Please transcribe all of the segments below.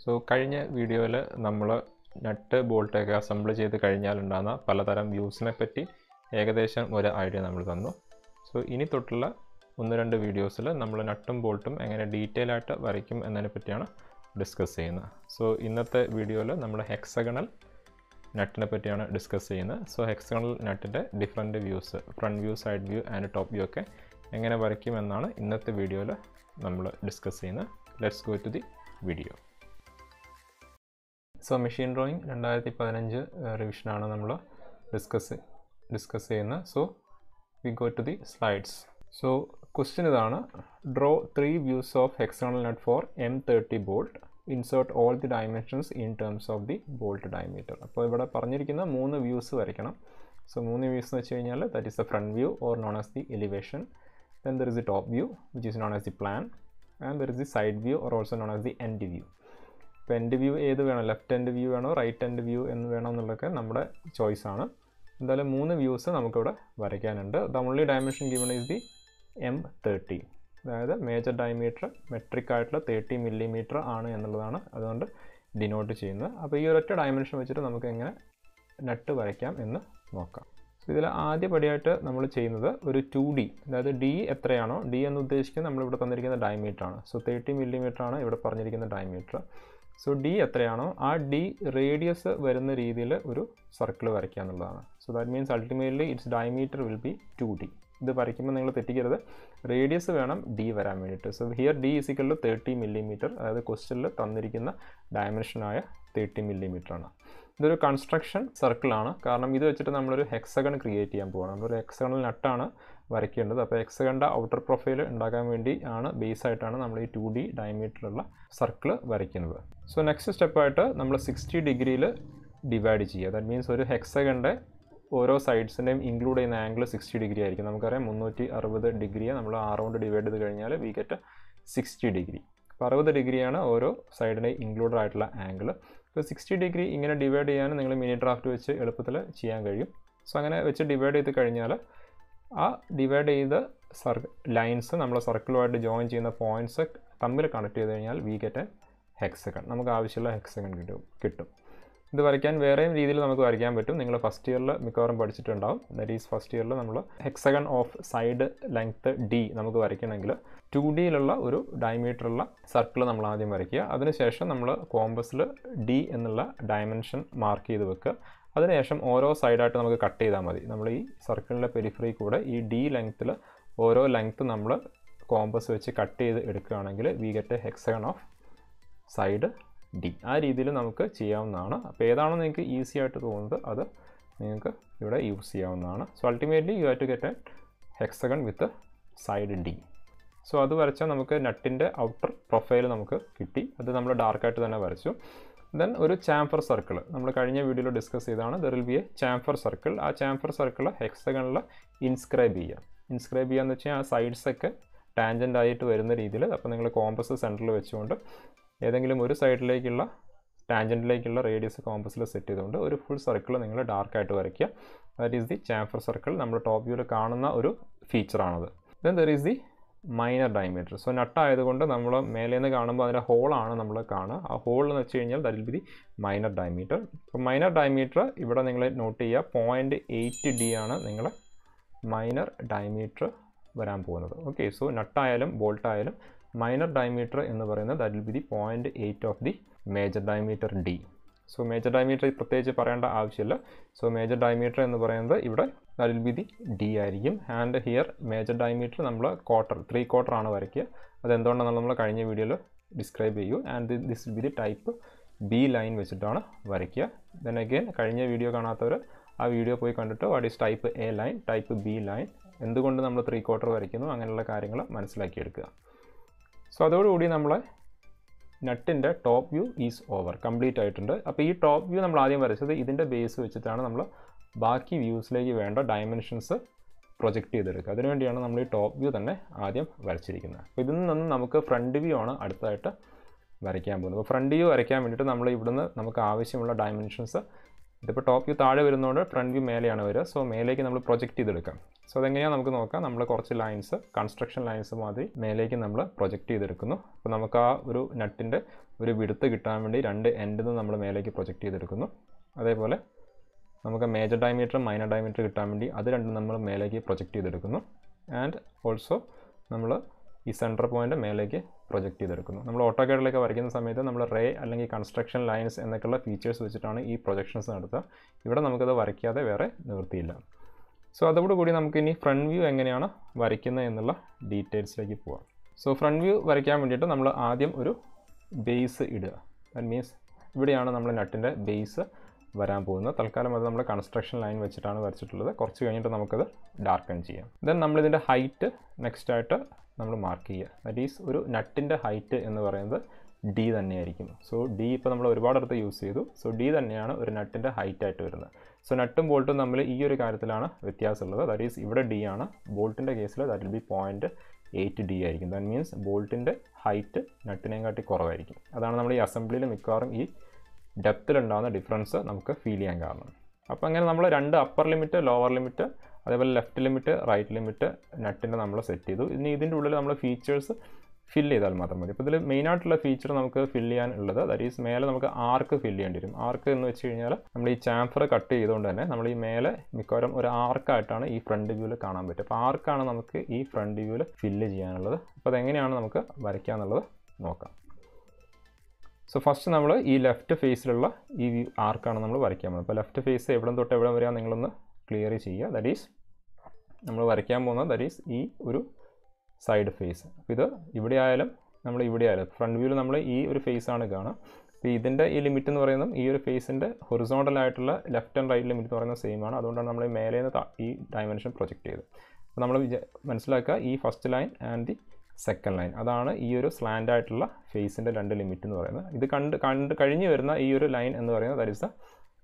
so കഴിഞ്ഞ വീഡിയോയിൽ നമ്മൾ നട്ട് ബോൾട്ടൊക്കെ അസംബിൾ ചെയ്ത് കഴിഞ്ഞാലുണ്ടാകുന്ന പലതരം വ്യൂസിനെ പറ്റി ഏകദേശം ഒരു ഐഡിയ നമ്മൾ തന്നു സോ ഇനി തൊട്ടുള്ള ഒന്ന് രണ്ട് വീഡിയോസിൽ നമ്മൾ നട്ടും ബോൾട്ടും എങ്ങനെ ഡീറ്റെയിൽ ആയിട്ട് വരയ്ക്കും എന്നതിനെ പറ്റിയാണ് ഡിസ്കസ് ചെയ്യുന്നത് സോ ഇന്നത്തെ വീഡിയോയിൽ നമ്മൾ ഹെക്സഗണൽ നട്ടിനെ പറ്റിയാണ് ഡിസ്കസ് ചെയ്യുന്നത് സോ ഹെക്സഗണൽ നട്ടിൻ്റെ different views front view side view and top view ഒക്കെ എങ്ങനെ വരയ്ക്കും എന്നാണ് ഇന്നത്തെ വീഡിയോയിൽ നമ്മൾ ഡിസ്കസ് ചെയ്യുന്നത് let's go to the video so machine drawing രണ്ടായിരത്തി പതിനഞ്ച് റിവിഷനാണ് നമ്മൾ ഡിസ്കസ് ഡിസ്കസ് ചെയ്യുന്നത് so we go to the slides so question ഇതാണ് draw three views of hexagonal nut for M thirty bolt insert all the dimensions in terms of the bolt diameter അപ്പോൾ ഇവിടെ പറഞ്ഞിരിക്കുന്ന മൂന്ന് വ്യൂസ് വരയ്ക്കണം so മൂന്ന് views എന്ന് വെച്ച് കഴിഞ്ഞാൽ that is the front view or known as the elevation then there is the top view which is known as the plan and there is the side view or also known as the end view ഇപ്പോൾ end view ഏത് വേണം left end view വേണോ right end view എന്ന് വേണോ എന്നുള്ളതൊക്കെ നമ്മുടെ choice ആണ് എന്തായാലും മൂന്ന് വ്യൂസ് നമുക്കിവിടെ വരയ്ക്കാനുണ്ട് the only dimension given is the M thirty അതായത് മേജർ ഡയമീറ്റർ മെട്രിക് ആയിട്ടുള്ള തേർട്ടി മില്ലിമീറ്റർ ആണ് എന്നുള്ളതാണ് അതുകൊണ്ട് ഡിനോട്ട് ചെയ്യുന്നത് അപ്പോൾ ഈ ഒരൊറ്റ ഡയമെൻഷൻ വെച്ചിട്ട് നമുക്ക് എങ്ങനെ നട്ട് വരയ്ക്കാം എന്ന് നോക്കാം സോ ഇതിൽ ആദ്യ പടിയായിട്ട് നമ്മൾ ചെയ്യുന്നത് ഒരു ടു ഡി അതായത് ഡി എത്രയാണോ ഡി എന്ന് ഉദ്ദേശിക്കുന്നത് നമ്മളിവിടെ തന്നിരിക്കുന്ന ഡയമീറ്റർ ആണ് സോ തേർട്ടി മില്ലിമീറ്റർ ആണ് ഇവിടെ പറഞ്ഞിരിക്കുന്ന ഡയമീറ്റർ സോ ഡി എത്രയാണോ ആ ഡി റേഡിയസ് വരുന്ന രീതിയിൽ ഒരു സർക്കിൾ വരയ്ക്കുക എന്നുള്ളതാണ് so that means ultimately its diameter will be two D ഇത് വരയ്ക്കുമ്പോൾ നിങ്ങൾ തെറ്റിക്കരുത് റേഡിയസ് വേണം ഡി വരാൻ വേണ്ടിയിട്ട് so here D is equal to thirty millimeter അതായത് ക്വസ്റ്റനിൽ തന്നിരിക്കുന്ന ഡയമെൻഷനായ തേർട്ടി മില്ലിമീറ്റർ ആണ് ഇതൊരു കൺസ്ട്രക്ഷൻ സർക്കിളാണ് കാരണം ഇത് വെച്ചിട്ട് നമ്മളൊരു ഹെക്സഗൺ ക്രിയേറ്റ് ചെയ്യാൻ പോകണം നമ്മളൊരു ഹെക്സഗണൽ നട്ടാണ് വരയ്ക്കേണ്ടത് അപ്പോൾ ഹെക്സഗണിൻ്റെ ഔട്ടർ പ്രൊഫൈൽ ഉണ്ടാക്കാൻ വേണ്ടി ആണ് ബേസ് ആയിട്ടാണ് നമ്മൾ ഈ ടു ഡി ഡയമീറ്ററിലുള്ള സർക്കിൾ വരയ്ക്കുന്നത് സോ നെക്സ്റ്റ് സ്റ്റെപ്പായിട്ട് നമ്മൾ സിക്സ്റ്റി ഡിഗ്രിയിൽ ഡിവൈഡ് ചെയ്യുക ദാറ്റ് മീൻസ് ഒരു ഹെക്സഗണിൻ്റെ ഓരോ സൈഡ്സിൻ്റെയും ഇൻക്ലൂഡ് ചെയ്യുന്ന ആംഗിൾ സിക്സ്റ്റി ഡിഗ്രി ആയിരിക്കും നമുക്കറിയാം മുന്നൂറ്റി അറുപത് ഡിഗ്രിയെ നമ്മൾ ആറൗണ്ട് ഡിവൈഡ് ചെയ്ത് കഴിഞ്ഞാൽ വി ഗെറ്റ് സിക്സ്റ്റി ഡിഗ്രി അപ്പോൾ അറുപത് ഡിഗ്രിയാണ് ഓരോ സൈഡിൻ്റെയും ഇൻക്ലൂഡഡ് ആയിട്ടുള്ള ആംഗിൾ ഇപ്പോൾ സിക്സ്റ്റി ഡിഗ്രി ഇങ്ങനെ ഡിവൈഡ് ചെയ്യാൻ നിങ്ങൾ മിനി ഡ്രാഫ്റ്റ് വെച്ച് എളുപ്പത്തിൽ ചെയ്യാൻ കഴിയും സോ അങ്ങനെ വെച്ച് ഡിവൈഡ് ചെയ്ത് കഴിഞ്ഞാൽ ആ ഡിവൈഡ് ചെയ്ത സർ ലൈൻസ് നമ്മൾ സർക്കിളുമായിട്ട് ജോയിൻ ചെയ്യുന്ന പോയിൻറ്റ്സ് തമ്മിൽ കണക്ട് ചെയ്ത് കഴിഞ്ഞാൽ വി ഗെറ്റ് എ ഹെക്സഗൺ നമുക്ക് ആവശ്യമുള്ള ഹെക്സഗൺ കിട്ടും കിട്ടും ഇത് വരയ്ക്കാൻ വേറെയും രീതിയിൽ നമുക്ക് വരയ്ക്കാൻ പറ്റും നിങ്ങൾ ഫസ്റ്റ് ഇയറിൽ മിക്കവാറും പഠിച്ചിട്ടുണ്ടാവും ദറ്റ് ഈസ് ഫസ്റ്റ് ഇയറിൽ നമ്മൾ hexagon of side length D നമുക്ക് വരയ്ക്കണമെങ്കിൽ ടു ഡിയിലുള്ള ഒരു ഡയമീറ്ററുള്ള സർക്കിൾ നമ്മൾ ആദ്യം വരയ്ക്കുക അതിനുശേഷം നമ്മൾ കോമ്പസിൽ ഡി എന്നുള്ള ഡയമെൻഷൻ മാർക്ക് ചെയ്ത് വെക്കുക അതിനുശേഷം ഓരോ സൈഡായിട്ട് നമുക്ക് കട്ട് ചെയ്താൽ മതി നമ്മൾ ഈ സർക്കിളിൻ്റെ പെരിഫറി കൂടെ ഈ ഡി ലെങ്ത്തിൽ ഓരോ ലെങ്ത്ത് നമ്മൾ കോമ്പസ് വെച്ച് കട്ട് ചെയ്ത് എടുക്കുകയാണെങ്കിൽ we get a hexagon of side D ആ രീതിയിൽ നമുക്ക് ചെയ്യാവുന്നതാണ് അപ്പോൾ ഏതാണോ നിങ്ങൾക്ക് ഈസി ആയിട്ട് തോന്നുന്നത് അത് നിങ്ങൾക്ക് ഇവിടെ യൂസ് ചെയ്യാവുന്നതാണ് so ultimately you have to get a hexagon with side D so അത് വരച്ചാൽ നമുക്ക് നട്ടിൻ്റെ ഔട്ടർ പ്രൊഫൈൽ നമുക്ക് കിട്ടി അത് നമ്മൾ ഡാർക്കായിട്ട് തന്നെ വരച്ചു ദെൻ ഒരു ചാംഫർ സർക്കിൾ നമ്മൾ കഴിഞ്ഞ വീഡിയോയിൽ ഡിസ്കസ് ചെയ്താണ് there will be a chamfer circle ആ ചാംഫർ സർക്കിൾ ഹെക്സഗണിൽ ഇൻസ്ക്രൈബ് ചെയ്യുക ഇൻസ്ക്രൈബ് ചെയ്യുക എന്ന് വെച്ചാൽ ആ സൈഡ്സൊക്കെ ടാൻജൻ്റ് ആയിട്ട് വരുന്ന രീതിയിൽ അപ്പോൾ നിങ്ങൾ കോമ്പസ് സെൻറ്ററിൽ വെച്ചുകൊണ്ട് ഏതെങ്കിലും ഒരു സൈഡിലേക്കുള്ള ടാൻജൻറ്റിലേക്കുള്ള റേഡിയസ് കോമ്പസിൽ സെറ്റ് ചെയ്തുകൊണ്ട് ഒരു ഫുൾ സർക്കിൾ നിങ്ങൾ ഡാർക്കായിട്ട് വരയ്ക്കുക that is the chamfer circle നമ്മൾ ടോപ്പ് വ്യൂവിൽ കാണുന്ന ഒരു ഫീച്ചറാണത് then there is the minor diameter so നട്ടായതുകൊണ്ട് നമ്മൾ മേലെ നിന്ന് കാണുമ്പോൾ അതിൻ്റെ ഹോളാണ് നമ്മൾ കാണുക ആ ഹോൾ എന്ന് വെച്ച് കഴിഞ്ഞാൽ that will be the minor diameter അപ്പോൾ മൈനർ ഡയമീറ്റർ ഇവിടെ നിങ്ങൾ നോട്ട് ചെയ്യുക പോയിൻറ്റ് എയ്റ്റ് ഡി ആണ് നിങ്ങൾ മൈനർ ഡയമീറ്റർ വരാൻ പോകുന്നത് ഓക്കെ സോ നട്ടായാലും ബോൾട്ടായാലും മൈനർ ഡയമീറ്റർ എന്ന് പറയുന്നത് that will be the point eight of the major diameter D so major diameter പ്രത്യേകിച്ച് പറയേണ്ട ആവശ്യമില്ല സോ മേജർ ഡയമീറ്റർ എന്ന് പറയുന്നത് ഇവിടെ that will be the D ആയിരിക്കും ആൻഡ് ഹിയർ മേജർ ഡയമീറ്റർ നമ്മൾ ക്വാർട്ടർ ത്രീ ക്വാർട്ടർ ആണ് വരയ്ക്കുക അതെന്തുകൊണ്ടാണെന്ന് നമ്മൾ കഴിഞ്ഞ വീഡിയോയിൽ ഡിസ്ക്രൈബ് ചെയ്യൂ and this will be the type B line വെച്ചിട്ടാണ് വരയ്ക്കുക ദെൻ അഗെയിൻ കഴിഞ്ഞ വീഡിയോ കാണാത്തവർ ആ വീഡിയോ പോയി കണ്ടിട്ട് what is type A line type B line എന്തുകൊണ്ട് നമ്മൾ ത്രീ ക്വാർട്ടർ വരയ്ക്കുന്നു അങ്ങനെയുള്ള കാര്യങ്ങൾ മനസ്സിലാക്കിയെടുക്കുക സോ അതോടുകൂടി നമ്മളെ നട്ടിൻ്റെ top view is over complete ആയിട്ടുണ്ട് അപ്പോൾ ഈ ടോപ്പ് വ്യൂ നമ്മൾ ആദ്യം വരച്ചത് ഇതിൻ്റെ ബേസ് വെച്ചിട്ടാണ് നമ്മൾ ബാക്കി വ്യൂസിലേക്ക് വേണ്ട ഡയമെൻഷൻസ് പ്രൊജക്റ്റ് ചെയ്തെടുക്കുക അതിനുവേണ്ടിയാണ് നമ്മൾ ഈ ടോപ്പ് വ്യൂ തന്നെ ആദ്യം വരച്ചിരിക്കുന്നത് അപ്പോൾ ഇതിൽ നിന്നും നമുക്ക് ഫ്രണ്ട് വ്യൂ ആണ് അടുത്തായിട്ട് വരയ്ക്കാൻ പോകുന്നത് അപ്പോൾ ഫ്രണ്ട് വ്യൂ വരയ്ക്കാൻ വേണ്ടിയിട്ട് നമ്മൾ ഇവിടുന്ന് നമുക്ക് ആവശ്യമുള്ള ഡയമെൻഷൻസ് ഇതിപ്പോൾ ടോപ്പ് വ്യൂ താഴെ വരുന്നതുകൊണ്ട് ഫ്രണ്ട് വ്യൂ മേലെയാണ് വരിക സോ മേലേക്ക് നമ്മൾ പ്രൊജക്റ്റ് ചെയ്തെടുക്കാം സോ അതെങ്ങനെയാണ് നമുക്ക് നോക്കാം നമ്മൾ കുറച്ച് ലൈൻസ് കൺസ്ട്രക്ഷൻ ലൈൻസ് മാതിരി മേലേക്ക് നമ്മൾ പ്രൊജക്റ്റ് ചെയ്തെടുക്കുന്നു അപ്പോൾ നമുക്ക് ആ ഒരു നട്ടിൻ്റെ ഒരു വിടുത്ത് കിട്ടാൻ വേണ്ടി രണ്ട് എൻഡിൽ നിന്ന് നമ്മൾ മേലേക്ക് പ്രൊജക്റ്റ് ചെയ്തെടുക്കുന്നു അതേപോലെ നമുക്ക് മേജർ ഡയമീറ്റർ മൈനർ ഡയമീറ്റർ കിട്ടാൻ വേണ്ടി അത് രണ്ടും നമ്മൾ മേലേക്ക് പ്രൊജക്റ്റ് ചെയ്തെടുക്കുന്നു ആൻഡ് ഓൾസോ നമ്മൾ ഈ സെൻറ്റർ പോയിൻ്റ് മേലേക്ക് പ്രൊജക്റ്റ് ചെയ്തെടുക്കുന്നു നമ്മൾ ഓട്ടോക്കേഡിലേക്ക് വരയ്ക്കുന്ന സമയത്ത് നമ്മൾ റേ അല്ലെങ്കിൽ കൺസ്ട്രക്ഷൻ ലൈൻസ് എന്നൊക്കെയുള്ള ഫീച്ചേഴ്സ് വെച്ചിട്ടാണ് ഈ പ്രൊജക്ഷൻസ് നടത്തുക ഇവിടെ നമുക്കത് വരയ്ക്കാതെ വേറെ നിവൃത്തിയില്ല സോ അതോടുകൂടി നമുക്ക് ഇനി ഫ്രണ്ട് വ്യൂ എങ്ങനെയാണ് വരയ്ക്കുന്നത് എന്നുള്ള ഡീറ്റെയിൽസിലേക്ക് പോവാം സോ ഫ്രണ്ട് വ്യൂ വരയ്ക്കാൻ വേണ്ടിയിട്ട് നമ്മൾ ആദ്യം ഒരു ബേസ് ഇടുക ദാറ്റ് മീൻസ് ഇവിടെയാണ് നമ്മൾ നട്ടിൻ്റെ ബേസ് വരാൻ പോകുന്നത് തൽക്കാലം അത് നമ്മൾ കൺസ്ട്രക്ഷൻ ലൈൻ വെച്ചിട്ടാണ് വരച്ചിട്ടുള്ളത് കുറച്ച് കഴിഞ്ഞിട്ട് നമുക്കത് ഡാർക്കൺ ചെയ്യാം ദെൻ നമ്മളിതിൻ്റെ ഹൈറ്റ് നെക്സ്റ്റ് ആയിട്ട് നമ്മൾ മാർക്ക് ചെയ്യുക ദാറ്റ് ഈസ് ഒരു നട്ടിൻ്റെ ഹൈറ്റ് എന്ന് പറയുന്നത് ഡി തന്നെയായിരിക്കും സോ ഡി ഇപ്പോൾ നമ്മൾ ഒരുപാടിടത്ത് യൂസ് ചെയ്തു സോ ഡി തന്നെയാണ് ഒരു നട്ടിൻ്റെ ഹൈറ്റ് ആയിട്ട് വരുന്നത് സോ നട്ടും ബോൾട്ടും തമ്മിൽ ഈ ഒരു കാര്യത്തിലാണ് വ്യത്യാസമുള്ളത് ദാറ്റ് ഈസ് ഇവിടെ ഡി ആണ് ബോൾട്ടിൻ്റെ കേസിൽ that will be point eight D ആയിരിക്കും ദാറ്റ് മീൻസ് ബോൾട്ടിൻ്റെ ഹൈറ്റ് നട്ടിനെയും കാട്ടി കുറവായിരിക്കും അതാണ് നമ്മൾ ഈ അസംബ്ലിയിൽ മിക്കവാറും ഈ ഡെപ്തിലുണ്ടാകുന്ന ഡിഫറൻസ് നമുക്ക് ഫീൽ ചെയ്യാൻ കാരണം അപ്പോൾ അങ്ങനെ നമ്മൾ രണ്ട് അപ്പർ ലിമിറ്റ് ലോവർ ലിമിറ്റ് അതേപോലെ ലെഫ്റ്റ് ലിമിറ്റ് റൈറ്റ് ലിമിറ്റ് നട്ടിൻ്റെ നമ്മൾ സെറ്റ് ചെയ്തു ഇനി ഇതിൻ്റെ ഉള്ളിൽ നമ്മൾ ഫീച്ചേഴ്സ് ഫില്ല് ചെയ്താൽ മാത്രം മതി അപ്പോൾ ഇതിൽ മെയിനായിട്ടുള്ള ഫീച്ചർ നമുക്ക് ഫില്ല് ചെയ്യാൻ ഉള്ളത് ദാറ്റ് ഈസ് മേലെ നമുക്ക് ആർക്ക് ഫില്ല് ചെയ്യേണ്ടി വരും ആർക്ക് എന്ന് വെച്ച് കഴിഞ്ഞാൽ നമ്മൾ ഈ ചാംഫർ കട്ട് ചെയ്തുകൊണ്ട് തന്നെ നമ്മൾ ഈ മേലെ മിക്കവാറും ഒരു ആർക്കായിട്ടാണ് ഈ ഫ്രണ്ട് വ്യൂവിൽ കാണാൻ പറ്റുക അപ്പോൾ ആർക്കാണ് നമുക്ക് ഈ ഫ്രണ്ട് വ്യൂവിൽ ഫില്ല് ചെയ്യാനുള്ളത് അപ്പോൾ അതെങ്ങനെയാണ് നമുക്ക് വരയ്ക്കുക എന്നുള്ളത് നോക്കാം സോ ഫസ്റ്റ് നമ്മൾ ഈ ലെഫ്റ്റ് ഫേസിലുള്ള ഈ വ്യൂ ആർക്കാണ് നമ്മൾ വരയ്ക്കാൻ പോകുന്നത് അപ്പോൾ ലെഫ്റ്റ് ഫേസ് എവിടെ തൊട്ട് എവിടെ വരെയാണ് നിങ്ങളൊന്ന് ക്ലിയർ ചെയ്യുക ദാറ്റ് ഈസ് നമ്മൾ വരയ്ക്കാൻ പോകുന്നത് ദാറ്റ് ഈസ് ഈ ഒരു സൈഡ് ഫേസ് അപ്പോൾ ഇത് ഇവിടെ ആയാലും നമ്മൾ ഇവിടെ ആയാലും ഫ്രണ്ട് വ്യൂവിൽ നമ്മൾ ഈ ഒരു ഫേസ് ആണ് കാണുക അപ്പോൾ ഇതിൻ്റെ ഈ ലിമിറ്റ് എന്ന് പറയുന്നത് ഈ ഒരു ഫേസിൻ്റെ ഹൊറിസോണ്ടൽ ആയിട്ടുള്ള ലെഫ്റ്റ് ആൻഡ് റൈറ്റ് ലിമിറ്റ് എന്ന് പറയുന്നത് സെയിം ആണ് അതുകൊണ്ടാണ് നമ്മൾ ഈ മേലെ നിന്ന് ഈ ഡയമെൻഷൻ പ്രൊജക്റ്റ് ചെയ്തത് അപ്പോൾ നമ്മൾ മനസ്സിലാക്കുക ഈ first line and the second line അതാണ് ഈ ഒരു സ്ലാൻഡ് ആയിട്ടുള്ള ഫേസിൻ്റെ രണ്ട് ലിമിറ്റ് എന്ന് പറയുന്നത് ഇത് കണ്ട് കണ്ട് കഴിഞ്ഞ് വരുന്ന ഈ ഒരു ലൈൻ എന്ന് പറയുന്നത് ദാറ്റ് ഇസ് ദ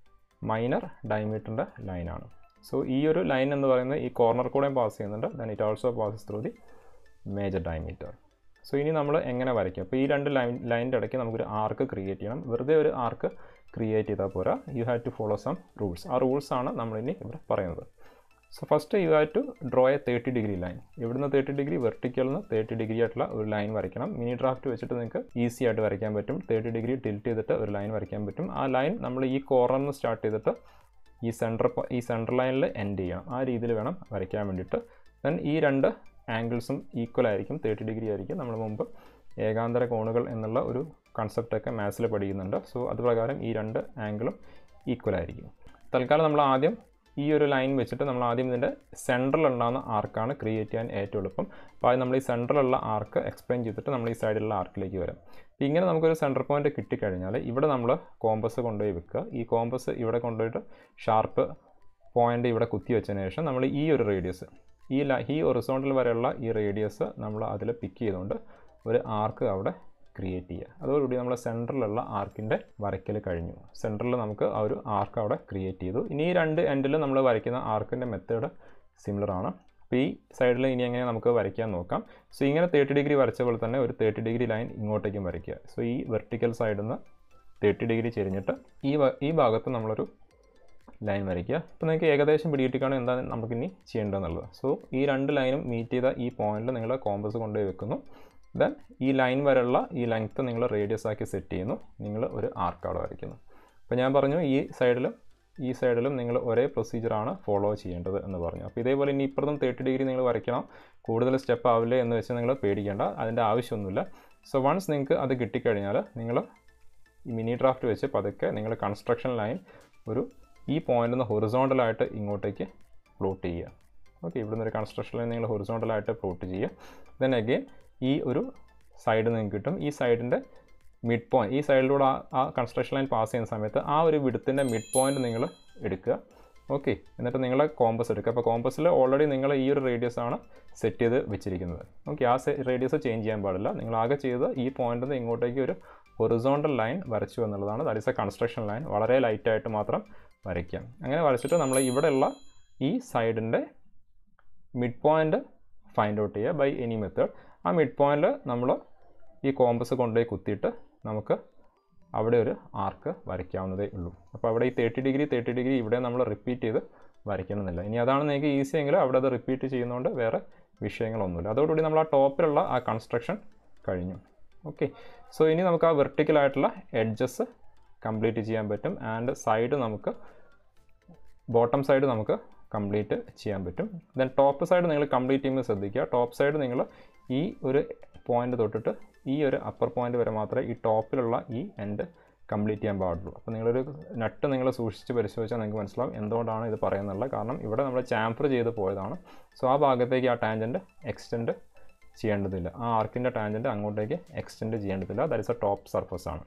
മൈനർ ഡയമീറ്ററിൻ്റെ ലൈനാണ് സോ ഈ ഒരു ലൈൻ എന്ന് പറയുന്നത് ഈ കോർണർ കൂടെയും പാസ് ചെയ്യുന്നുണ്ട് then it also passes through the major diameter so ഇനി നമ്മൾ എങ്ങനെ വരയ്ക്കും അപ്പോൾ ഈ രണ്ട് ലൈൻ ലൈനിൻ്റെ ഇടയ്ക്ക് നമുക്കൊരു ആർക്ക് ക്രിയേറ്റ് ചെയ്യണം വെറുതെ ഒരു ആർക്ക് ക്രിയേറ്റ് ചെയ്താൽ പോരാ you have to follow some rules ആ റൂൾസാണ് നമ്മളിനി ഇവിടെ പറയുന്നത് so first you have to draw a thirty degree line ഇവിടുന്ന് തേർട്ടി ഡിഗ്രി വെർട്ടിക്കലിൽ നിന്ന് തേർട്ടി ഡിഗ്രി ആയിട്ടുള്ള ഒരു ലൈൻ വരയ്ക്കണം മിനി ഡ്രാഫ്റ്റ് വെച്ചിട്ട് നിങ്ങൾക്ക് ഈസി ആയിട്ട് വരയ്ക്കാൻ പറ്റും തേർട്ടി ഡിഗ്രി ടിൽറ്റ് ചെയ്തിട്ട് ഒരു ലൈൻ വരയ്ക്കാൻ പറ്റും ആ ലൈൻ നമ്മൾ ഈ കോർണറിൽ നിന്ന് സ്റ്റാർട്ട് ചെയ്തിട്ട് ഈ സെൻറ്റർ ഈ സെൻറ്റർ ലൈനിൽ എൻഡ് ചെയ്യണം ആ രീതിയിൽ വേണം വരയ്ക്കാൻ വേണ്ടിയിട്ട് ദെൻ ഈ രണ്ട് ആംഗിൾസും ഈക്വൽ ആയിരിക്കും തേർട്ടി ഡിഗ്രി ആയിരിക്കും നമ്മൾ മുമ്പ് ഏകാന്തര കോണുകൾ എന്നുള്ള ഒരു കൺസെപ്റ്റൊക്കെ മാത്സിൽ പഠിക്കുന്നുണ്ട് സോ അതുപ്രകാരം ഈ രണ്ട് ആംഗിളും ഈക്വൽ ആയിരിക്കും തൽക്കാലം നമ്മൾ ആദ്യം ഈ ഒരു ലൈൻ വെച്ചിട്ട് നമ്മൾ ആദ്യം ഇതിൻ്റെ സെൻട്രൽ ഉണ്ടാകുന്ന ആർക്കാണ് ക്രിയേറ്റ് ചെയ്യാൻ ഏറ്റവും എളുപ്പം അപ്പോൾ അത് നമ്മൾ ഈ സെൻട്രലുള്ള ആർക്ക് എക്സ്പ്ലെയിൻ ചെയ്തിട്ട് നമ്മൾ ഈ സൈഡിലുള്ള ആർക്കിലേക്ക് വരാം അപ്പോൾ ഇങ്ങനെ നമുക്കൊരു സെൻറ്റർ പോയിന്റ് കിട്ടിക്കഴിഞ്ഞാൽ ഇവിടെ നമ്മൾ കോമ്പസ് കൊണ്ടുപോയി വെക്കുക ഈ കോമ്പസ് ഇവിടെ കൊണ്ടുപോയിട്ട് ഷാർപ്പ് പോയിന്റ് ഇവിടെ കുത്തി വെച്ചതിന് ശേഷം നമ്മൾ ഈ ഒരു റേഡിയസ് ഈ ല ഈ ഒറിസോണ്ടൽ വരെയുള്ള ഈ റേഡിയസ് നമ്മൾ അതിൽ പിക്ക് ചെയ്തുകൊണ്ട് ഒരു ആർക്ക് അവിടെ ക്രിയേറ്റ് ചെയ്യുക അതോടുകൂടി നമ്മൾ സെൻറ്ററിലുള്ള ആർക്കിൻ്റെ വരയ്ക്കൽ കഴിഞ്ഞു സെൻറ്ററിൽ നമുക്ക് ആ ഒരു ആർക്ക് അവിടെ ക്രിയേറ്റ് ചെയ്തു ഇനി ഈ രണ്ട് എൻഡിൽ നമ്മൾ വരയ്ക്കുന്ന ആർക്കിൻ്റെ മെത്തേഡ് സിമിലർ ആണ് അപ്പോൾ ഈ സൈഡിൽ ഇനി എങ്ങനെ നമുക്ക് വരയ്ക്കാൻ നോക്കാം സോ ഇങ്ങനെ തേർട്ടി ഡിഗ്രി വരച്ച പോലെ തന്നെ ഒരു തേർട്ടി ഡിഗ്രി ലൈൻ ഇങ്ങോട്ടേക്കും വരയ്ക്കുക സോ ഈ വെർട്ടിക്കൽ സൈഡിൽ നിന്ന് തേർട്ടി ഡിഗ്രി ചെരിഞ്ഞിട്ട് ഈ ഈ ഭാഗത്ത് നമ്മളൊരു ലൈൻ വരയ്ക്കുക അപ്പോൾ നിങ്ങൾക്ക് ഏകദേശം പിടികിട്ടിക്കാണ് എന്താണ് നമുക്കിനി ചെയ്യേണ്ടതെന്നുള്ളത് സോ ഈ രണ്ട് ലൈനും മീറ്റ് ചെയ്ത ഈ പോയിന്റിൽ നിങ്ങൾ കോമ്പസ് കൊണ്ടുപോയി വെക്കുന്നു ദെൻ ഈ ലൈൻ വരെയുള്ള ഈ ലെങ്ത്ത് നിങ്ങൾ റേഡിയസ് ആക്കി സെറ്റ് ചെയ്യുന്നു നിങ്ങൾ ഒരു ആർക്ക് അവിടെ വരയ്ക്കുന്നു അപ്പോൾ ഞാൻ പറഞ്ഞു ഈ സൈഡിലും ഈ സൈഡിലും നിങ്ങൾ ഒരേ പ്രൊസീജിയറാണ് ഫോളോ ചെയ്യേണ്ടത് എന്ന് പറഞ്ഞു അപ്പോൾ ഇതേപോലെ ഇനി ഇപ്പുറത്തും തേർട്ടി ഡിഗ്രി നിങ്ങൾ വരയ്ക്കണം കൂടുതൽ സ്റ്റെപ്പ് ആവില്ലേ എന്ന് വെച്ച് നിങ്ങൾ പേടിക്കേണ്ട അതിൻ്റെ ആവശ്യമൊന്നുമില്ല സോ വൺസ് നിങ്ങൾക്ക് അത് കിട്ടിക്കഴിഞ്ഞാൽ നിങ്ങൾ ഈ മിനി ഡ്രാഫ്റ്റ് വെച്ച് പതുക്കെ നിങ്ങൾ കൺസ്ട്രക്ഷൻ ലൈൻ ഒരു ഈ പോയിന്റിൽ നിന്ന് ഹൊറിസോണ്ടലായിട്ട് ഇങ്ങോട്ടേക്ക് പ്ലോട്ട് ചെയ്യുക ഓക്കെ ഇവിടുന്ന് ഒരു കൺസ്ട്രക്ഷൻ ലൈൻ നിങ്ങൾ ഹൊറിസോണ്ടലായിട്ട് പ്ലോട്ട് ചെയ്യുക ദെൻ അഗെയിൻ ഈ ഒരു സൈഡ് നിങ്ങൾക്ക് കിട്ടും ഈ സൈഡിൻ്റെ മിഡ് പോയിന്റ് ഈ സൈഡിലൂടെ ആ ആ കൺസ്ട്രക്ഷൻ ലൈൻ പാസ് ചെയ്യുന്ന സമയത്ത് ആ ഒരു വിടുത്തിൻ്റെ മിഡ് പോയിന്റ് നിങ്ങൾ എടുക്കുക ഓക്കെ എന്നിട്ട് നിങ്ങൾ കോമ്പസ് എടുക്കുക അപ്പോൾ കോമ്പസിൽ ഓൾറെഡി നിങ്ങൾ ഈ ഒരു റേഡിയസ് ആണ് സെറ്റ് ചെയ്ത് വെച്ചിരിക്കുന്നത് ഓക്കെ ആ റേഡിയസ് ചേഞ്ച് ചെയ്യാൻ പാടില്ല നിങ്ങൾ ആകെ ചെയ്ത് ഈ പോയിന്റിൽ നിന്ന് ഇങ്ങോട്ടേക്ക് ഒരു ഹൊറിസോണ്ടൽ ലൈൻ വരച്ചു എന്നുള്ളതാണ് that is a construction line വളരെ ലൈറ്റായിട്ട് മാത്രം വരയ്ക്കാം അങ്ങനെ വരച്ചിട്ട് നമ്മൾ ഇവിടെയുള്ള ഈ സൈഡിൻ്റെ മിഡ് പോയിൻ്റ് ഫൈൻഡ് ഔട്ട് ചെയ്യുക ബൈ എനി മെത്തേഡ് ആ മിഡ് പോയിൻ്റിൽ നമ്മൾ ഈ കോമ്പസ് കൊണ്ടുപോയി കുത്തിയിട്ട് നമുക്ക് അവിടെ ഒരു ആർക്ക് വരയ്ക്കാവുന്നതേ ഉള്ളൂ അപ്പോൾ അവിടെ ഈ തേർട്ടി ഡിഗ്രി തേർട്ടി ഡിഗ്രി ഇവിടെ നമ്മൾ റിപ്പീറ്റ് ചെയ്ത് വരയ്ക്കണമെന്നില്ല ഇനി അതാണ് നിങ്ങൾക്ക് ഈസി എങ്കിൽ അവിടെ അത് റിപ്പീറ്റ് ചെയ്യുന്നതുകൊണ്ട് വേറെ വിഷയങ്ങളൊന്നുമില്ല അതോടുകൂടി നമ്മൾ ആ ടോപ്പിലുള്ള ആ കൺസ്ട്രക്ഷൻ കഴിഞ്ഞു ഓക്കെ സോ ഇനി നമുക്ക് ആ വെർട്ടിക്കൽ ആയിട്ടുള്ള എഡ്ജസ് കംപ്ലീറ്റ് ചെയ്യാൻ പറ്റും ആൻഡ് സൈഡ് നമുക്ക് ബോട്ടം സൈഡ് നമുക്ക് കംപ്ലീറ്റ് ചെയ്യാൻ പറ്റും ദെൻ ടോപ്പ് സൈഡ് നിങ്ങൾ കംപ്ലീറ്റ് ചെയ്യുമ്പോൾ ശ്രദ്ധിക്കുക ടോപ്പ് സൈഡ് നിങ്ങൾ ഈ ഒരു പോയിന്റ് തൊട്ടിട്ട് ഈ ഒരു അപ്പർ പോയിന്റ് വരെ മാത്രമേ ഈ ടോപ്പിലുള്ള ഈ എൻഡ് കംപ്ലീറ്റ് ചെയ്യാൻ പാടുള്ളൂ അപ്പോൾ നിങ്ങളൊരു നട്ട് നിങ്ങൾ സൂക്ഷിച്ച് പരിശോധിച്ചാൽ നിങ്ങൾക്ക് മനസ്സിലാവും എന്തുകൊണ്ടാണ് ഇത് പറയുന്നുള്ളത് കാരണം ഇവിടെ നമ്മൾ ചാമ്പർ ചെയ്ത് പോയതാണ് സോ ആ ഭാഗത്തേക്ക് ആ ടാൻജൻറ്റ് എക്സ്റ്റെൻഡ് ചെയ്യേണ്ടതില്ല ആ ആർക്കിൻ്റെ ടാൻജൻറ്റ് അങ്ങോട്ടേക്ക് എക്സ്റ്റെൻഡ് ചെയ്യേണ്ടതില്ല that is a top surface ആണ്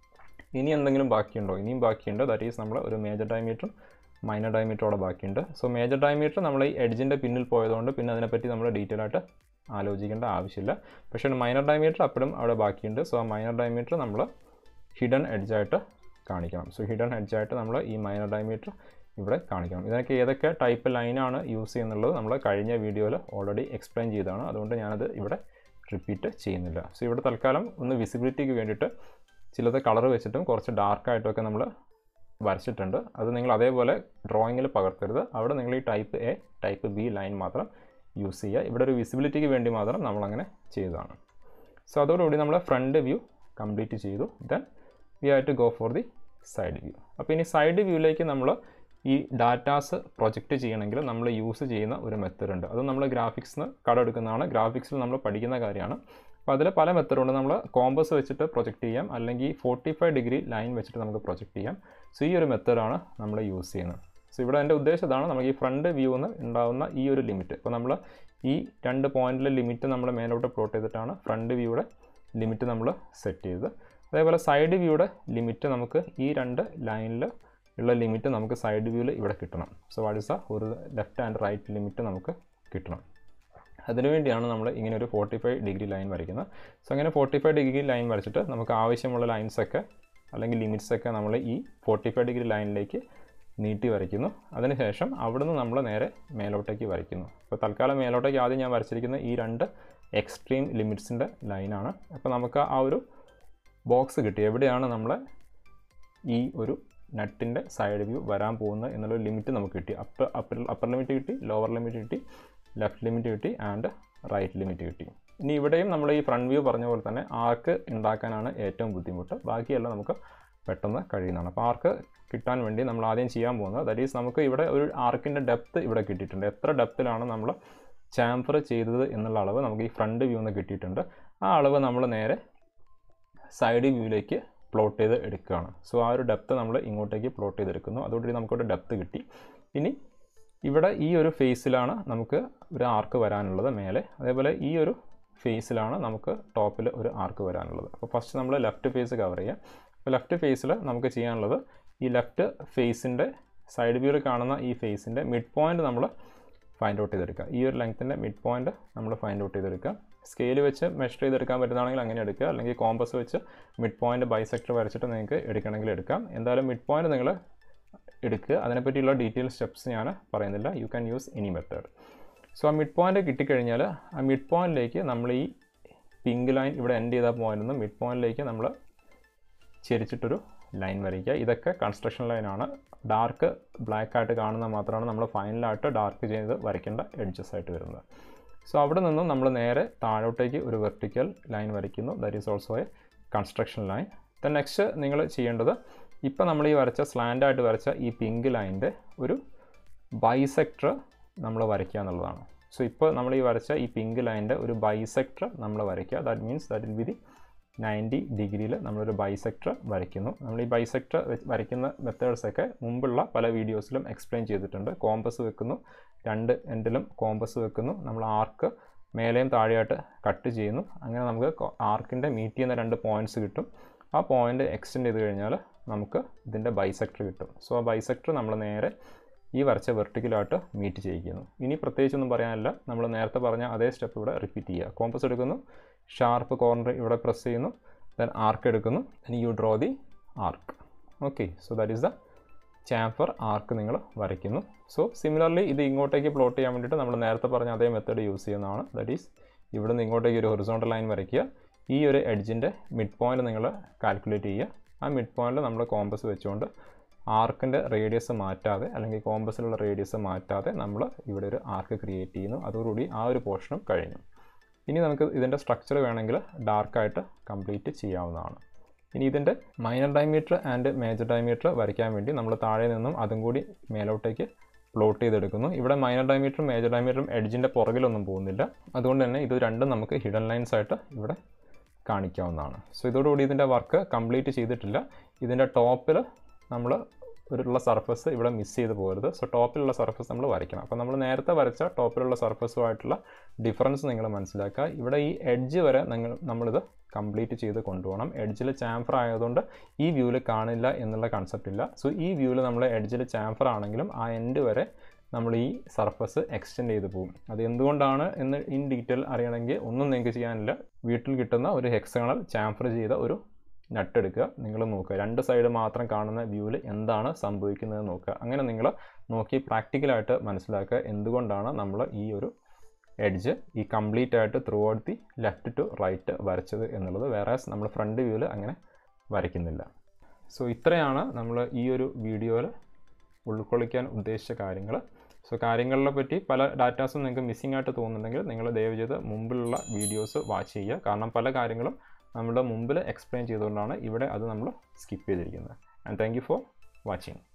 ഇനി എന്തെങ്കിലും ബാക്കിയുണ്ടോ ഇനിയും ബാക്കിയുണ്ട് ദാറ്റ് ഈസ് നമ്മൾ ഒരു മേജർ ഡയമീറ്ററും മൈനർ ഡയമീറ്ററോടെ ബാക്കിയുണ്ട് സോ മേജർ ഡയമീറ്റർ നമ്മൾ ഈ എഡ്ജിൻ്റെ പിന്നിൽ പോയതുകൊണ്ട് പിന്നെ അതിനെപ്പറ്റി നമ്മൾ ഡീറ്റെയിൽ ആയിട്ട് ആലോചിക്കേണ്ട ആവശ്യമില്ല പക്ഷേ മൈനർ ഡയമീറ്റർ അപ്പോഴും അവിടെ ബാക്കിയുണ്ട് സോ ആ മൈനർ ഡയമീറ്റർ നമ്മൾ ഹിഡൻ എഡ്ജായിട്ട് കാണിക്കണം സോ ഹിഡൻ എഡ്ജായിട്ട് നമ്മൾ ഈ മൈനർ ഡയമീറ്റർ ഇവിടെ കാണിക്കണം ഇതിനൊക്കെ ഏതൊക്കെ ടൈപ്പ് ലൈനാണ് യൂസ് ചെയ്യുന്നുള്ളത് നമ്മൾ കഴിഞ്ഞ വീഡിയോയിൽ ഓൾറെഡി എക്സ്പ്ലെയിൻ ചെയ്തതാണ് അതുകൊണ്ട് ഞാനത് ഇവിടെ റിപ്പീറ്റ് ചെയ്യുന്നില്ല സോ ഇവിടെ തൽക്കാലം ഒന്ന് വിസിബിലിറ്റിക്ക് വേണ്ടിയിട്ട് ചിലത് കളർ വെച്ചിട്ടും കുറച്ച് ഡാർക്കായിട്ടൊക്കെ നമ്മൾ വരച്ചിട്ടുണ്ട് അത് നിങ്ങൾ അതേപോലെ ഡ്രോയിങ്ങിൽ പകർത്തരുത് അവിടെ നിങ്ങൾ ഈ type A type B line മാത്രം യൂസ് ചെയ്യുക ഇവിടെ ഒരു വിസിബിലിറ്റിക്ക് വേണ്ടി മാത്രം നമ്മളങ്ങനെ ചെയ്തതാണ് സോ അതോടുകൂടി നമ്മൾ ഫ്രണ്ട് വ്യൂ കംപ്ലീറ്റ് ചെയ്തു then we have to go for the side view അപ്പോൾ ഇനി സൈഡ് വ്യൂയിലേക്ക് നമ്മൾ ഈ ഡാറ്റാസ് പ്രൊജക്റ്റ് ചെയ്യണമെങ്കിൽ നമ്മൾ യൂസ് ചെയ്യുന്ന ഒരു മെത്തേഡ് ഉണ്ട് അത് നമ്മൾ ഗ്രാഫിക്സിന് കടമെടുക്കുന്നതാണ് ഗ്രാഫിക്സിൽ നമ്മൾ പഠിക്കുന്ന കാര്യമാണ് അപ്പോൾ അതിൽ പല മെത്തേഡുണ്ട് നമ്മൾ കോമ്പസ് വെച്ചിട്ട് പ്രൊജക്റ്റ് ചെയ്യാം അല്ലെങ്കിൽ ഫോർട്ടി ഫൈവ് ഡിഗ്രി ലൈൻ വെച്ചിട്ട് നമുക്ക് പ്രൊജക്റ്റ് ചെയ്യാം സോ ഈ ഒരു മെത്തേഡാണ് നമ്മൾ യൂസ് ചെയ്യുന്നത് സോ ഇവിടെ എൻ്റെ ഉദ്ദേശം ഇതാണ് നമുക്ക് ഈ ഫ്രണ്ട് വ്യൂ എന്ന് ഉണ്ടാകുന്ന ഈ ഒരു ലിമിറ്റ് ഇപ്പോൾ നമ്മൾ ഈ രണ്ട് പോയിന്റിലെ ലിമിറ്റ് നമ്മൾ മേലോട്ട് പ്ലോട്ട് ചെയ്തിട്ടാണ് ഫ്രണ്ട് വ്യൂയുടെ ലിമിറ്റ് നമ്മൾ സെറ്റ് ചെയ്തത് അതേപോലെ സൈഡ് വ്യൂയുടെ ലിമിറ്റ് നമുക്ക് ഈ രണ്ട് ലൈനിൽ ഉള്ള ലിമിറ്റ് നമുക്ക് സൈഡ് വ്യൂവിൽ ഇവിടെ കിട്ടണം സോ വാട്ട് ഇസ് എ ഒരു ലെഫ്റ്റ് ആൻഡ് റൈറ്റ് ലിമിറ്റ് നമുക്ക് കിട്ടണം അതിനുവേണ്ടിയാണ് നമ്മൾ ഇങ്ങനെ ഒരു ഫോർട്ടി ഫൈവ് ഡിഗ്രി ലൈൻ വരയ്ക്കുന്നത് സോ അങ്ങനെ ഫോർട്ടി ഫൈവ് ഡിഗ്രി ലൈൻ വരച്ചിട്ട് നമുക്ക് ആവശ്യമുള്ള ലൈൻസൊക്കെ അല്ലെങ്കിൽ ലിമിറ്റ്സൊക്കെ നമ്മൾ ഈ ഫോർട്ടി ഫൈവ് ഡിഗ്രി ലൈനിലേക്ക് നീട്ടി വരയ്ക്കുന്നു അതിനുശേഷം അവിടുന്ന് നമ്മൾ നേരെ മേലോട്ടേക്ക് വരയ്ക്കുന്നു അപ്പോൾ തൽക്കാലം മേലോട്ടേക്ക് ആദ്യം ഞാൻ വരച്ചിരിക്കുന്ന ഈ രണ്ട് എക്സ്ട്രീം ലിമിറ്റ്സിൻ്റെ ലൈനാണ് അപ്പോൾ നമുക്ക് ആ ഒരു ബോക്സ് കിട്ടി എവിടെയാണ് നമ്മൾ ഈ ഒരു നട്ടിൻ്റെ സൈഡ് വ്യൂ വരാൻ പോകുന്നത് എന്നുള്ള ലിമിറ്റ് നമുക്ക് കിട്ടി അപ്പർ അപ്പർ അപ്പർ ലിമിറ്റ് കിട്ടി ലോവർ ലിമിറ്റ് കിട്ടി ലെഫ്റ്റ് ലിമിറ്റ് കിട്ടി ആൻഡ് റൈറ്റ് ലിമിറ്റ് കിട്ടി ഇനി ഇവിടെയും നമ്മൾ ഈ ഫ്രണ്ട് വ്യൂ പറഞ്ഞ പോലെ തന്നെ ആർക്ക് ഉണ്ടാക്കാനാണ് ഏറ്റവും ബുദ്ധിമുട്ട് ബാക്കിയെല്ലാം നമുക്ക് പെട്ടെന്ന് കഴിയുന്നതാണ് അപ്പോൾ ആർക്ക് കിട്ടാൻ വേണ്ടി നമ്മൾ ആദ്യം ചെയ്യാൻ പോകുന്നത് ദാറ്റ് ഈസ് നമുക്ക് ഇവിടെ ഒരു ആർക്കിൻ്റെ ഡെപ്ത്ത് ഇവിടെ കിട്ടിയിട്ടുണ്ട് എത്ര ഡെപ്തിലാണ് നമ്മൾ ചാമ്പർ ചെയ്തത് എന്നുള്ള അളവ് നമുക്ക് ഈ ഫ്രണ്ട് വ്യൂ നിന്ന് കിട്ടിയിട്ടുണ്ട് ആ അളവ് നമ്മൾ നേരെ സൈഡ് വ്യൂവിലേക്ക് പ്ലോട്ട് ചെയ്ത് എടുക്കുകയാണ് സോ ആ ഒരു ഡെപ്ത്ത് നമ്മൾ ഇങ്ങോട്ടേക്ക് പ്ലോട്ട് ചെയ്തെടുക്കുന്നു അതോടുകൂടി നമുക്കൊരു ഡെപ്ത്ത് കിട്ടി ഇനി ഇവിടെ ഈ ഒരു ഫേസിലാണ് നമുക്ക് ഒരു ആർക്ക് വരാനുള്ളത് മേലെ അതേപോലെ ഈ ഒരു ഫേസിലാണ് നമുക്ക് ടോപ്പിൽ ഒരു ആർക്ക് വരാനുള്ളത് അപ്പോൾ ഫസ്റ്റ് നമ്മൾ ലെഫ്റ്റ് ഫേസ് കവർ ചെയ്യുക അപ്പോൾ ലെഫ്റ്റ് ഫേസിൽ നമുക്ക് ചെയ്യാനുള്ളത് ഈ ലെഫ്റ്റ് ഫേസിൻ്റെ സൈഡ് വ്യൂവിൽ കാണുന്ന ഈ ഫേസിൻ്റെ മിഡ് പോയിൻ്റ് നമ്മൾ ഫൈൻഡ് ഔട്ട് ചെയ്തെടുക്കുക ഈ ഒരു ലെങ്ത്തിൻ്റെ മിഡ് പോയിൻ്റ് നമ്മൾ ഫൈൻഡ് ഔട്ട് ചെയ്തെടുക്കുക സ്കെയിൽ വെച്ച് മെഷർ ചെയ്തെടുക്കാൻ പറ്റുന്നതാണെങ്കിൽ അങ്ങനെ എടുക്കുക അല്ലെങ്കിൽ കോമ്പസ് വെച്ച് മിഡ് പോയിൻ്റ് ബൈസെക്ടർ വരച്ചിട്ട് നിങ്ങൾക്ക് എടുക്കണമെങ്കിൽ എടുക്കാം എന്തായാലും മിഡ് പോയിൻ്റ് നിങ്ങൾ എടുക്കുക അതിനെപ്പറ്റിയുള്ള ഡീറ്റെയിൽ സ്റ്റെപ്സ് ഞാൻ പറയുന്നില്ല you can use any method so ആ മിഡ് പോയിൻ്റ് കിട്ടിക്കഴിഞ്ഞാൽ ആ മിഡ് പോയിൻറ്റിലേക്ക് നമ്മൾ ഈ പിങ്ക് ലൈൻ ഇവിടെ എൻഡ് ചെയ്ത പോയിൻ്റിൽ നിന്ന് മിഡ് പോയിൻറ്റിലേക്ക് നമ്മൾ ചെരിച്ചിട്ടൊരു ലൈൻ വരയ്ക്കുക ഇതൊക്കെ കൺസ്ട്രക്ഷൻ ലൈനാണ് ഡാർക്ക് ബ്ലാക്ക് ആയിട്ട് കാണുന്ന മാത്രമാണ് നമ്മൾ ഫൈനലായിട്ട് ഡാർക്ക് ചെയ്ത് വരയ്ക്കേണ്ട എഡ്ജസ് ആയിട്ട് വരുന്നത് സോ അവിടെ നിന്നും നമ്മൾ നേരെ താഴോട്ടേക്ക് ഒരു വെർട്ടിക്കൽ ലൈൻ വരയ്ക്കുന്നു that is also a construction line then next നിങ്ങൾ ചെയ്യേണ്ടത് ഇപ്പം നമ്മൾ ഈ വരച്ച സ്ലാൻഡ് ആയിട്ട് വരച്ച ഈ പിങ്ക് ലൈനിൻ്റെ ഒരു ബൈസെക്ടർ നമ്മൾ വരയ്ക്കുക എന്നുള്ളതാണ് സോ ഇപ്പോൾ നമ്മൾ ഈ വരച്ച ഈ പിങ്ക് ലൈനിൻ്റെ ഒരു ബൈസെക്ടർ നമ്മൾ വരയ്ക്കുക that means that will be the ninety ഡിഗ്രിയിൽ നമ്മളൊരു ബൈസെക്ടർ വരയ്ക്കുന്നു നമ്മൾ ഈ ബൈസെക്ടർ വരയ്ക്കുന്ന മെത്തേഡ്സൊക്കെ മുമ്പുള്ള പല വീഡിയോസിലും എക്സ്പ്ലെയിൻ ചെയ്തിട്ടുണ്ട് കോമ്പസ് വെക്കുന്നു രണ്ട് എൻഡിലും കോമ്പസ് വെക്കുന്നു നമ്മൾ ആർക്ക് മേലെയും താഴെയായിട്ട് കട്ട് ചെയ്യുന്നു അങ്ങനെ നമുക്ക് ആർക്കിൻ്റെ മീറ്റ് ചെയ്യുന്ന രണ്ട് പോയിൻറ്റ്സ് കിട്ടും ആ പോയിൻ്റ് എക്സ്റ്റെൻഡ് ചെയ്ത് കഴിഞ്ഞാൽ നമുക്ക് ഇതിൻ്റെ ബൈസെക്ടർ കിട്ടും സോ ആ ബൈസെക്ടർ നമ്മൾ നേരെ ഈ വരച്ച വെർട്ടിക്കലായിട്ട് മീറ്റ് ചെയ്യിക്കുന്നു ഇനി പ്രത്യേകിച്ചൊന്നും പറയാനില്ല നമ്മൾ നേരത്തെ പറഞ്ഞ അതേ സ്റ്റെപ്പ് ഇവിടെ റിപ്പീറ്റ് ചെയ്യുക കോമ്പസ് എടുക്കുന്നു ഷാർപ്പ് കോർണർ ഇവിടെ പ്രസ് ചെയ്യുന്നു ദെൻ ആർക്ക് എടുക്കുന്നു then you draw the arc okay so that is the chamfer arc നിങ്ങൾ വരയ്ക്കുന്നു സോ സിമിലർലി ഇത് ഇങ്ങോട്ടേക്ക് പ്ലോട്ട് ചെയ്യാൻ വേണ്ടിയിട്ട് നമ്മൾ നേരത്തെ പറഞ്ഞ അതേ മെത്തേഡ് യൂസ് ചെയ്യുന്നതാണ് ദാറ്റ് ഈസ് ഇവിടെ നിന്ന് ഇങ്ങോട്ടേക്ക് ഒരു ഹൊറിസോണ്ടൽ ലൈൻ വരയ്ക്കുക ഈ ഒരു എഡ്ജിൻ്റെ മിഡ് പോയിന്റ് നിങ്ങൾ കാൽക്കുലേറ്റ് ചെയ്യുക ആ മിഡ് പോയിന്റിൽ നമ്മൾ കോമ്പസ് വെച്ചുകൊണ്ട് ആർക്കിൻ്റെ റേഡിയസ് മാറ്റാതെ അല്ലെങ്കിൽ കോമ്പസിലുള്ള റേഡിയസ് മാറ്റാതെ നമ്മൾ ഇവിടെ ഒരു ആർക്ക് ക്രിയേറ്റ് ചെയ്യുന്നു അതോടുകൂടി ആ ഒരു പോർഷനും കഴിഞ്ഞു ഇനി നമുക്ക് ഇതിൻ്റെ സ്ട്രക്ചർ വേണമെങ്കിൽ ഡാർക്കായിട്ട് കംപ്ലീറ്റ് ചെയ്യാവുന്നതാണ് ഇനി ഇതിൻ്റെ minor diameter and major diameter വരയ്ക്കാൻ വേണ്ടി നമ്മൾ താഴെ നിന്നും അതും കൂടി മേലോട്ടേക്ക് പ്ലോട്ട് ചെയ്തെടുക്കുന്നു ഇവിടെ മൈനർ ഡയമീറ്ററും മേജർ ഡയമീറ്ററും എഡ്ജിൻ്റെ പുറകിലൊന്നും പോകുന്നില്ല അതുകൊണ്ട് തന്നെ ഇത് രണ്ടും നമുക്ക് ഹിഡൻ ലൈൻസ് ആയിട്ട് ഇവിടെ കാണിക്കാവുന്നതാണ് സോ ഇതോടുകൂടി ഇതിൻ്റെ വർക്ക് കംപ്ലീറ്റ് ചെയ്തിട്ടില്ല ഇതിൻ്റെ ടോപ്പിൽ നമ്മൾ ഉള്ള സർഫസ് ഇവിടെ മിസ് ചെയ്ത് പോകരുത് സോ ടോപ്പിലുള്ള സർഫസ് നമ്മൾ വരയ്ക്കണം അപ്പോൾ നമ്മൾ നേരത്തെ വരച്ച ടോപ്പിലുള്ള സർഫസുമായിട്ടുള്ള ഡിഫറൻസ് നിങ്ങൾ മനസ്സിലാക്കുക ഇവിടെ ഈ എഡ്ജ് വരെ നിങ്ങൾ നമ്മളിത് കംപ്ലീറ്റ് ചെയ്ത് കൊണ്ടുപോകണം എഡ്ജിൽ ചാംഫർ ആയതുകൊണ്ട് ഈ വ്യൂവിൽ കാണില്ല എന്നുള്ള കൺസെപ്റ്റ് ഇല്ല സോ ഈ വ്യൂവിൽ നമ്മൾ എഡ്ജിൽ ചാംഫർ ആണെങ്കിലും ആ എൻഡ് വരെ നമ്മൾ ഈ സർഫസ് എക്സ്റ്റെൻഡ് ചെയ്ത് പോകും അത് എന്തുകൊണ്ടാണ് എന്ന് ഇൻ ഡീറ്റെയിൽ അറിയണമെങ്കിൽ ഒന്നും നിങ്ങൾക്ക് ചെയ്യാനില്ല വീട്ടിൽ കിട്ടുന്ന ഒരു ഹെക്സണൽ ചാംഫർ ചെയ്ത ഒരു നട്ട് എടുക്കുക നിങ്ങൾ നോക്കുക രണ്ട് സൈഡ് മാത്രം കാണുന്ന വ്യൂവിൽ എന്താണ് സംഭവിക്കുന്നത് നോക്കുക അങ്ങനെ നിങ്ങൾ നോക്കി പ്രാക്ടിക്കലായിട്ട് മനസ്സിലാക്കുക എന്തുകൊണ്ടാണ് നമ്മൾ ഈ ഒരു എഡ്ജ് ഈ കംപ്ലീറ്റ് ആയിട്ട് throughout the left to right വരച്ചത് എന്നുള്ളത് വേറെ നമ്മൾ ഫ്രണ്ട് വ്യൂവിൽ അങ്ങനെ വരയ്ക്കുന്നില്ല സോ ഇത്രയാണ് നമ്മൾ ഈ ഒരു വീഡിയോയിൽ ഉൾക്കൊള്ളിക്കാൻ ഉദ്ദേശിച്ച കാര്യങ്ങൾ സോ കാര്യങ്ങളെ പറ്റി പല ഡാറ്റാസും നിങ്ങൾക്ക് മിസ്സിംഗ് ആയിട്ട് തോന്നുന്നുണ്ടെങ്കിൽ നിങ്ങൾ ദയവ് ചെയ്ത് മുമ്പിലുള്ള വീഡിയോസ് വാച്ച് ചെയ്യുക കാരണം പല കാര്യങ്ങളും നമ്മുടെ മുമ്പിൽ എക്സ്പ്ലെയിൻ ചെയ്തുകൊണ്ടാണ് ഇവിടെ അത് നമ്മൾ സ്കിപ്പ് ചെയ്തിരിക്കുന്നത് and thank you for watching